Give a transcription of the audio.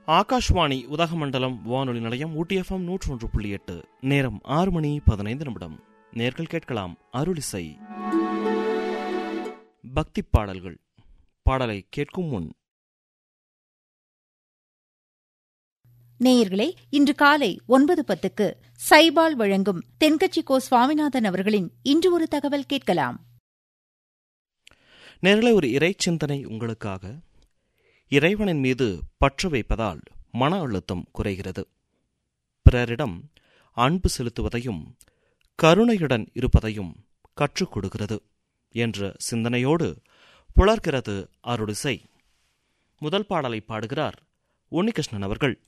ஆகாஷ்வாணி உதகமண்டலம் வானொலி நிலையம் ஊட்டி எஃப்எம் நூற்று ஒன்று புள்ளி எட்டு நேரம் ஆறு மணி பதினைந்து நிமிடம் நேர்கள் கேட்கலாம் அருளிசை பக்தி பாடல்கள் பாடலை கேட்கும் முன் நேயர்களே இன்று காலை ஒன்பது பத்துக்கு சைபால் வழங்கும் தென்கட்சி கோ சுவாமிநாதன் அவர்களின் இன்று ஒரு தகவல் கேட்கலாம் நேர்களை ஒரு இறை சிந்தனை உங்களுக்காக இறைவனின் மீது பற்று வைப்பதால் மன அழுத்தம் குறைகிறது பிறரிடம் அன்பு செலுத்துவதையும் கருணையுடன் இருப்பதையும் கற்றுக் கொடுக்கிறது என்ற சிந்தனையோடு புலர்கிறது அருளிசை முதல் பாடலை பாடுகிறார் உன்னிகிருஷ்ணன் அவர்கள்